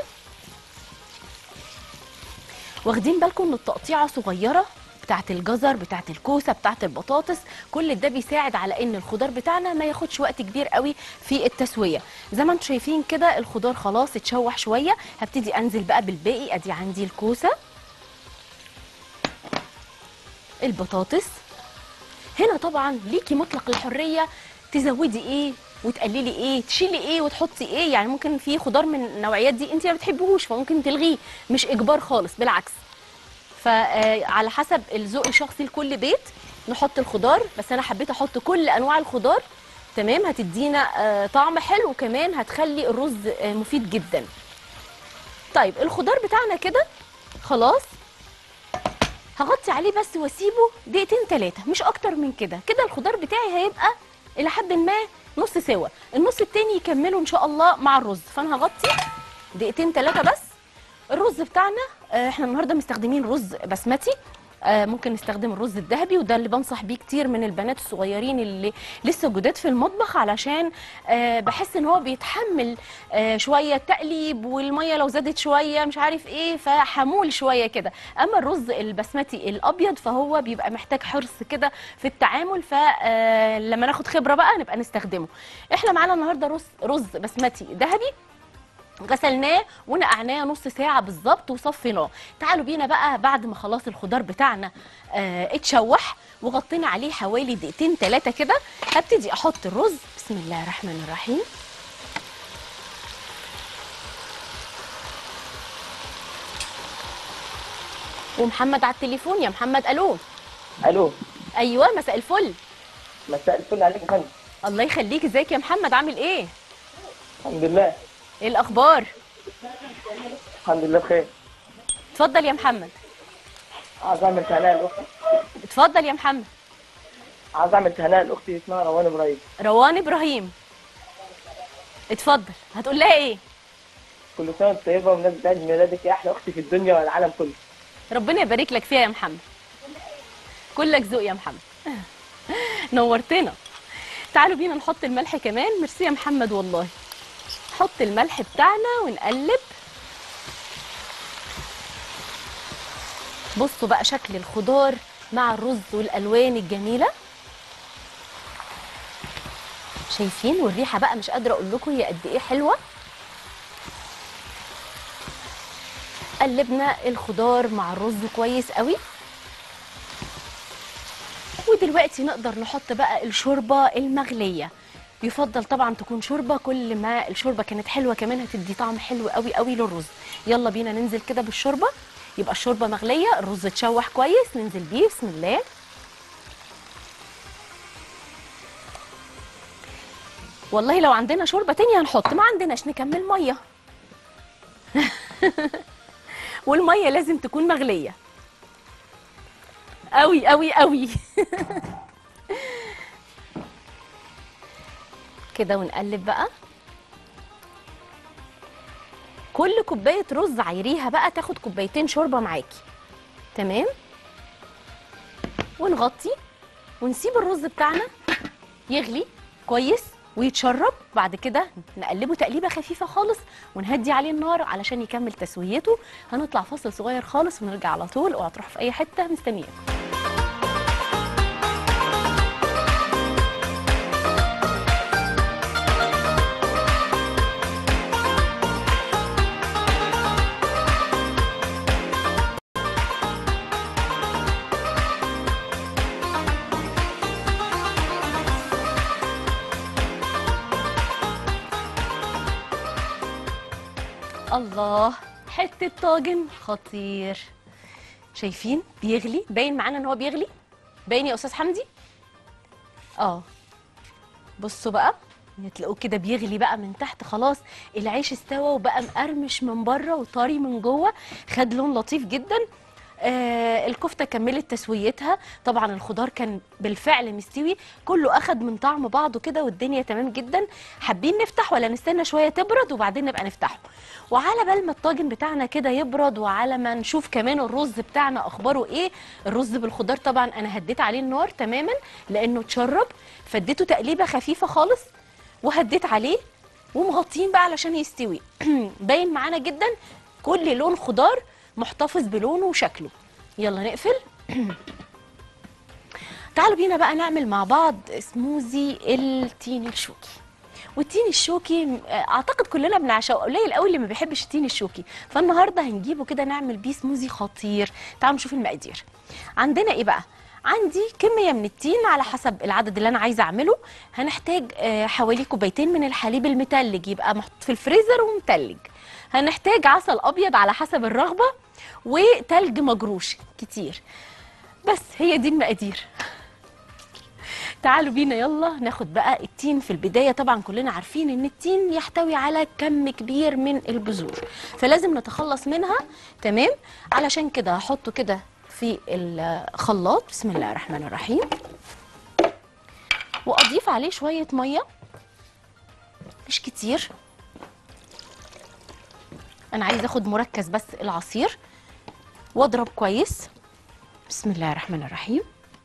واخدين بالكم ان التقطيعه صغيره بتاعت الجزر بتاعت الكوسه بتاعت البطاطس كل ده بيساعد على ان الخضار بتاعنا ما ياخدش وقت كبير قوي في التسويه زي ما انتم شايفين كده الخضار خلاص اتشوح شويه هبتدي انزل بقى بالباقي ادي عندي الكوسه البطاطس هنا طبعا ليكي مطلق الحريه تزودي ايه وتقللي ايه تشيلي ايه وتحطي ايه يعني ممكن في خضار من النوعيات دي انت ما بتحبوش فممكن تلغيه مش اجبار خالص بالعكس فعلى حسب الذوق الشخصي لكل بيت نحط الخضار بس انا حبيت احط كل انواع الخضار تمام هتدينا آه، طعم حلو وكمان هتخلي الرز آه، مفيد جدا طيب الخضار بتاعنا كده خلاص هغطي عليه بس واسيبه دقيقتين ثلاثه مش اكتر من كده كده الخضار بتاعي هيبقى الى حد ما نص سوا النص التاني يكمله ان شاء الله مع الرز فانا هغطي دقيقتين ثلاثه بس الرز بتاعنا آه، احنا النهارده مستخدمين رز بسمتي آه، ممكن نستخدم الرز الذهبي وده اللي بنصح بيه كتير من البنات الصغيرين اللي لسه جداد في المطبخ علشان آه، بحس ان هو بيتحمل آه، شويه تقليب والميه لو زادت شويه مش عارف ايه فحمول شويه كده اما الرز البسمتي الابيض فهو بيبقى محتاج حرص كده في التعامل فلما ناخد خبره بقى نبقى نستخدمه احنا معانا النهارده رز رز بسمتي ذهبي غسلناه ونقعناه نص ساعة بالظبط وصفيناه تعالوا بينا بقى بعد ما خلاص الخضار بتاعنا آه اتشوح وغطينا عليه حوالي دقيقتين ثلاثة كده هبتدي احط الرز بسم الله الرحمن الرحيم ومحمد على التليفون يا محمد الو الو ايوه مساء الفل مساء الفل عليك يا فندم الله يخليك ازيك يا محمد عامل ايه الحمد لله ايه الاخبار الحمد لله بخير اتفضل يا محمد عايز اعمل تهنئه لاختي اتفضل يا محمد عايز اعمل تهنئه لاختي اسمها روان ابراهيم روان ابراهيم اتفضل هتقول لها ايه كل سنه وانت طيبه ومناسبه عيد ميلادك يا احلى اختي في الدنيا والعالم كله ربنا يبارك لك فيها يا محمد كلك ذوق يا محمد نورتنا تعالوا بينا نحط الملح كمان ميرسي يا محمد والله نحط الملح بتاعنا ونقلب بصوا بقى شكل الخضار مع الرز والالوان الجميله شايفين والريحه بقى مش قادره اقول لكم هي قد ايه حلوه قلبنا الخضار مع الرز كويس قوي ودلوقتي نقدر نحط بقى الشوربه المغليه يفضل طبعا تكون شوربه كل ما الشوربه كانت حلوه كمان هتدي طعم حلو قوي قوي للرز يلا بينا ننزل كده بالشوربه يبقى الشوربه مغليه الرز اتشوح كويس ننزل بيه بسم الله والله لو عندنا شوربه تانية هنحط ما عندناش نكمل ميه والميه لازم تكون مغليه قوي قوي قوي كده ونقلب بقى كل كوبايه رز عايريها بقى تاخد كوبايتين شوربه معاكي تمام ونغطي ونسيب الرز بتاعنا يغلي كويس ويتشرب بعد كده نقلبه تقليبه خفيفه خالص ونهدي عليه النار علشان يكمل تسويته هنطلع فاصل صغير خالص ونرجع على طول اوعى تروحوا في اي حته مستنياكم الله حته طاجن خطير شايفين بيغلي باين معانا ان هو بيغلي باين يا استاذ حمدي اه بصوا بقى تلاقوه كده بيغلي بقى من تحت خلاص العيش استوى وبقى مقرمش من بره وطري من جوه خد لون لطيف جدا آه الكفته كملت تسويتها طبعا الخضار كان بالفعل مستوي كله اخد من طعم بعضه كده والدنيا تمام جدا حابين نفتح ولا نستنى شويه تبرد وبعدين نبقى نفتحه وعلى بال ما الطاجن بتاعنا كده يبرد وعلى ما نشوف كمان الرز بتاعنا اخباره ايه الرز بالخضار طبعا انا هديت عليه النار تماما لانه اتشرب فاديته تقليبه خفيفه خالص وهديت عليه ومغطين بقى علشان يستوي باين معانا جدا كل لون خضار محتفظ بلونه وشكله يلا نقفل تعالوا بينا بقى نعمل مع بعض سموزي التين الشوكي والتين الشوكي م- اعتقد كلنا بنعشقه قليل قوي اللي ما بيحبش التين الشوكي فالنهارده هنجيبه كده نعمل بيه سموزي خطير تعالوا نشوف المقادير عندنا ايه بقى عندي كميه من التين على حسب العدد اللي انا عايزه اعمله هنحتاج آه، حوالي كوبايتين من الحليب المتلج يبقى محطوط في الفريزر ومتلج هنحتاج عسل ابيض على حسب الرغبه وتلج مجروش كتير بس هي دي المقادير تعالوا بينا يلا ناخد بقى التين في البدايه طبعا كلنا عارفين ان التين يحتوي على كم كبير من البذور فلازم نتخلص منها تمام علشان كده هحطه كده في الخلاط بسم الله الرحمن الرحيم واضيف عليه شويه ميه مش كتير انا عايزه اخد مركز بس العصير واضرب كويس بسم الله الرحمن الرحيم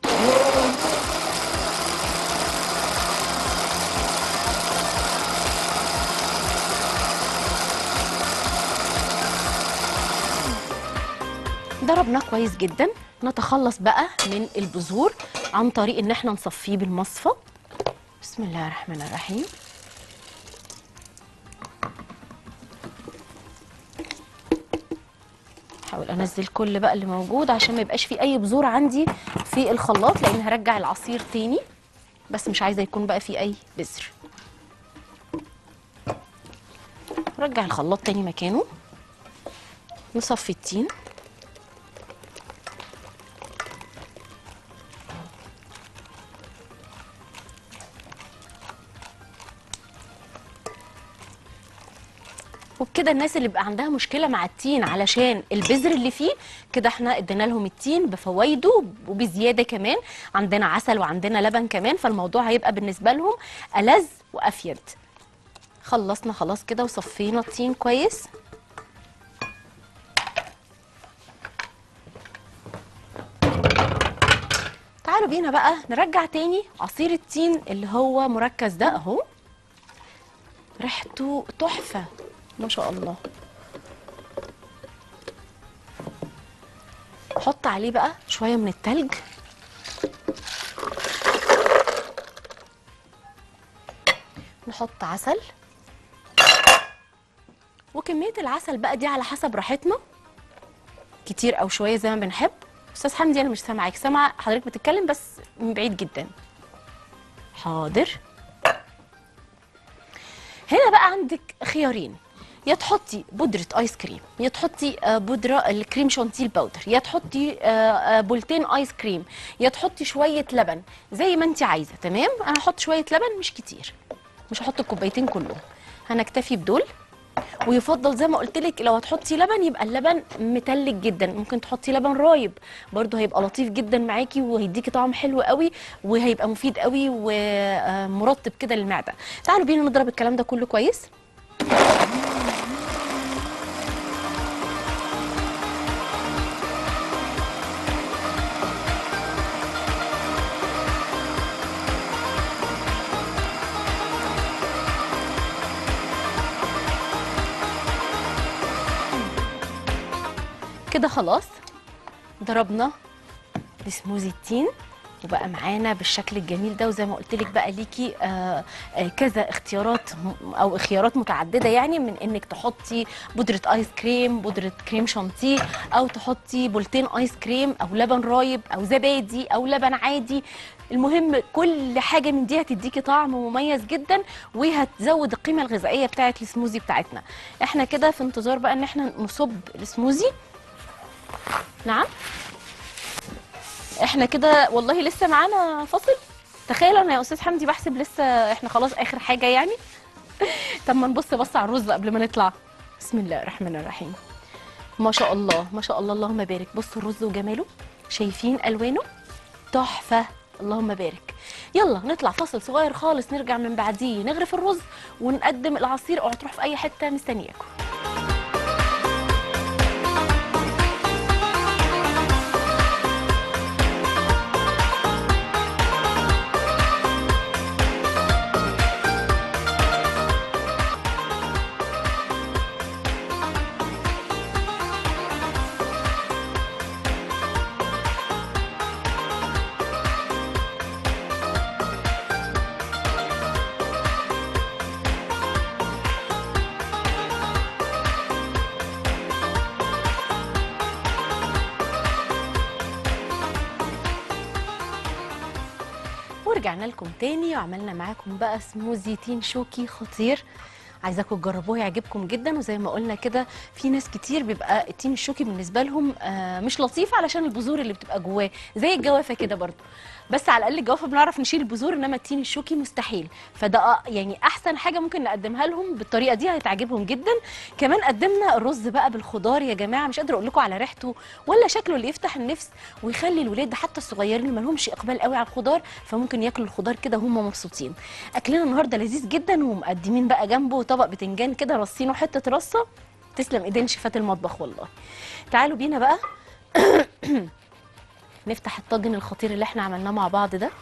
ضربناه كويس جدا نتخلص بقى من البذور عن طريق ان احنا نصفيه بالمصفى بسم الله الرحمن الرحيم احاول انزل كل بقى اللي موجود عشان ما يبقاش في اي بذور عندي في الخلاط لان هرجع العصير تاني بس مش عايزه يكون بقى في اي بذر رجع الخلاط تاني مكانه نصفي التين وبكده الناس اللي بيبقى عندها مشكله مع التين علشان البذر اللي فيه كده احنا ادينا لهم التين بفوائده وبزياده كمان عندنا عسل وعندنا لبن كمان فالموضوع هيبقى بالنسبه لهم ألذ وافيد خلصنا خلاص كده وصفينا التين كويس تعالوا بينا بقى نرجع تاني عصير التين اللي هو مركز ده اهو ريحته تحفه ما شاء الله حط عليه بقى شويه من التلج نحط عسل وكميه العسل بقى دي على حسب راحتنا كتير او شويه زي ما بنحب استاذ حمدي انا مش سامعاك سامعه حضرتك بتتكلم بس من بعيد جدا حاضر هنا بقى عندك خيارين يا تحطي بودرة ايس كريم يا تحطي آه، بودرة الكريم شانتيل باودر يا تحطي آه، آه، بولتين ايس كريم يا تحطي شوية لبن زي ما انت عايزة تمام انا هحط شوية لبن مش كتير مش هحط الكوبايتين كلهم هنكتفي بدول ويفضل زي ما قلت لك لو هتحطي لبن يبقى اللبن متلج جدا ممكن تحطي لبن رايب برضه هيبقى لطيف جدا معاكي وهيديكي طعم حلو قوي وهيبقى مفيد قوي ومرطب كده للمعده تعالوا بينا نضرب الكلام ده كله كويس كده خلاص ضربنا السموزي التين وبقى معانا بالشكل الجميل ده وزي ما قلت لك بقى ليكي آه آه كذا اختيارات م- او خيارات متعدده يعني من انك تحطي بودره ايس كريم بودره كريم شانتيه او تحطي بولتين ايس كريم او لبن رايب او زبادي او لبن عادي المهم كل حاجه من دي هتديكي طعم مميز جدا وهتزود القيمه الغذائيه بتاعه السموزي بتاعتنا احنا كده في انتظار بقى ان احنا نصب السموزي نعم احنا كده والله لسه معانا فاصل تخيل انا يا استاذ حمدي بحسب لسه احنا خلاص اخر حاجه يعني طب ما نبص بص على الرز قبل ما نطلع بسم الله الرحمن الرحيم ما شاء الله ما شاء الله اللهم بارك بصوا الرز وجماله شايفين الوانه تحفه اللهم بارك يلا نطلع فاصل صغير خالص نرجع من بعديه نغرف الرز ونقدم العصير اوعوا تروح في اي حته مستنياكم ورجعنا لكم تاني وعملنا معاكم بقى سموزي تين شوكي خطير عايزاكم تجربوه يعجبكم جدا وزي ما قلنا كده في ناس كتير بيبقى التين الشوكي بالنسبه لهم آه مش لطيف علشان البذور اللي بتبقى جواه زي الجوافه كده برضو بس على الاقل الجوافه بنعرف نشيل البذور انما التين الشوكي مستحيل فده آه يعني احسن حاجه ممكن نقدمها لهم بالطريقه دي هتعجبهم جدا كمان قدمنا الرز بقى بالخضار يا جماعه مش قادره اقول لكم على ريحته ولا شكله اللي يفتح النفس ويخلي الولاد حتى الصغيرين اللي ما لهمش اقبال قوي على الخضار فممكن ياكلوا الخضار كده وهم مبسوطين اكلنا النهارده لذيذ جدا ومقدمين بقى جنبه طبق بتنجان كده رصينه حته رصه تسلم ايدين شيفات المطبخ والله تعالوا بينا بقى نفتح الطاجن الخطير اللي احنا عملناه مع بعض ده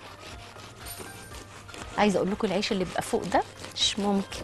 عايزه اقول لكم العيش اللي بيبقى فوق ده مش ممكن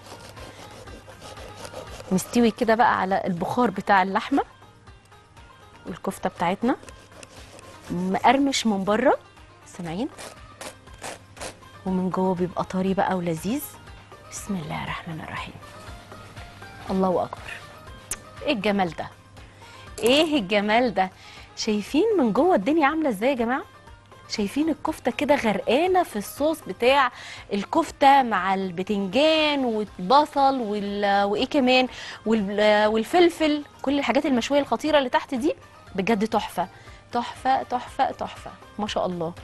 مستوي كده بقى على البخار بتاع اللحمه والكفته بتاعتنا مقرمش من بره سامعين ومن جوه بيبقى طري بقى ولذيذ بسم الله الرحمن الرحيم الله اكبر ايه الجمال ده ايه الجمال ده شايفين من جوه الدنيا عامله ازاي يا جماعه شايفين الكفته كده غرقانه في الصوص بتاع الكفته مع البتنجان والبصل وال... وايه كمان وال... والفلفل كل الحاجات المشويه الخطيره اللي تحت دي بجد تحفه تحفه تحفه تحفه ما شاء الله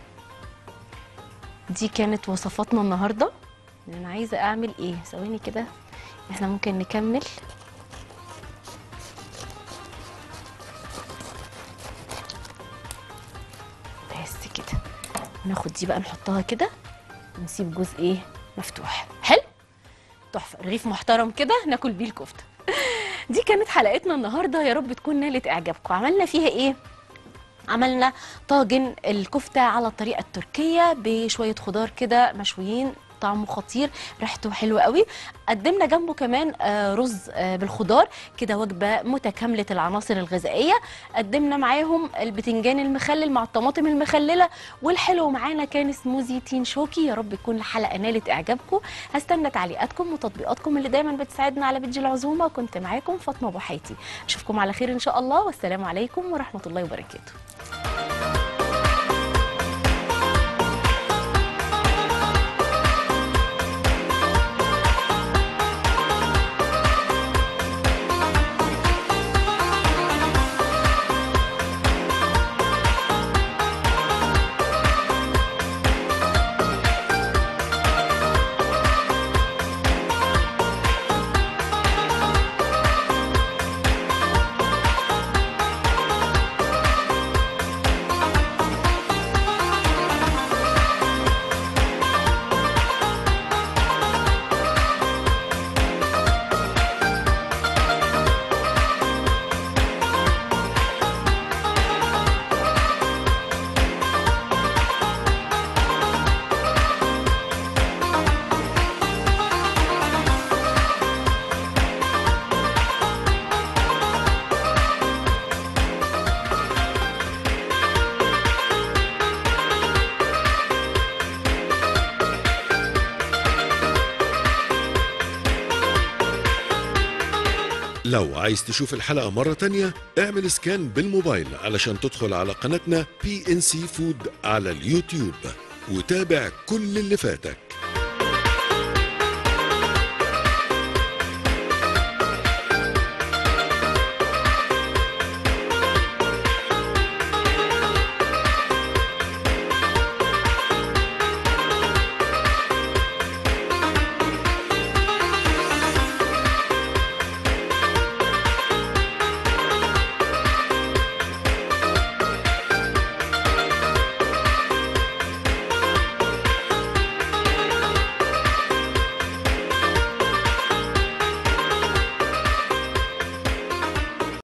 دي كانت وصفاتنا النهارده انا عايزه اعمل ايه ثواني كده احنا ممكن نكمل بس كده ناخد دي بقى نحطها كده ونسيب جزء ايه مفتوح حلو تحفه رغيف محترم كده ناكل بيه الكفته دي كانت حلقتنا النهارده يا رب تكون نالت اعجابكم عملنا فيها ايه عملنا طاجن الكفته على الطريقه التركيه بشويه خضار كده مشويين طعمه خطير ريحته حلوه قوي قدمنا جنبه كمان آه، رز آه، بالخضار كده وجبه متكامله العناصر الغذائيه قدمنا معاهم البتنجان المخلل مع الطماطم المخلله والحلو معانا كان سموزي تين شوكي يا رب تكون الحلقه نالت اعجابكم هستنى تعليقاتكم وتطبيقاتكم اللي دايما بتساعدنا على بيدج العزومه كنت معاكم فاطمه ابو حياتي اشوفكم على خير ان شاء الله والسلام عليكم ورحمه الله وبركاته لو عايز تشوف الحلقة مرة تانية اعمل سكان بالموبايل علشان تدخل على قناتنا بي ان سي فود على اليوتيوب وتابع كل اللي فاتك